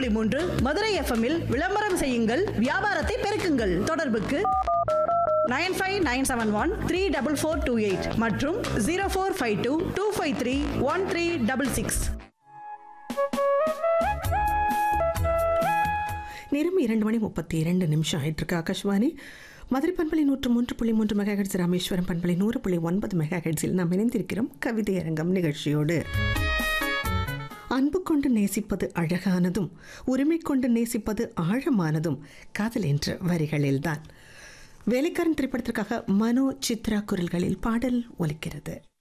புள்ளி மூன்று மதுரை எஃப்எம்மில் விளம்பரம் செய்யுங்கள் வியாபாரத்தை பெருக்குங்கள் தொடர்புக்கு nine five nine seven one three double four two eight மற்றும் zero four five two two five three one three double six நேரம் இரண்டு மணி முப்பத்தி இரண்டு நிமிஷம் ஆயிட்டு இருக்கு ஆகாஷ்வாணி மதுரை பண்பலை நூற்று மூன்று புள்ளி மூன்று மெகாஹெட்ஸ் ராமேஸ்வரம் பண்பலை நூறு புள்ளி ஒன்பது மெகாஹெட்ஸில் நாம் இணைந்திருக்கிறோம் கவிதை அரங்கம் நிகழ்ச்சியோடு அன்பு கொண்டு நேசிப்பது அழகானதும் உரிமை கொண்டு நேசிப்பது ஆழமானதும் காதல் என்ற வரிகளில்தான் வேலைக்காரன் திரைப்படத்திற்காக மனோ சித்ரா குரல்களில் பாடல் ஒலிக்கிறது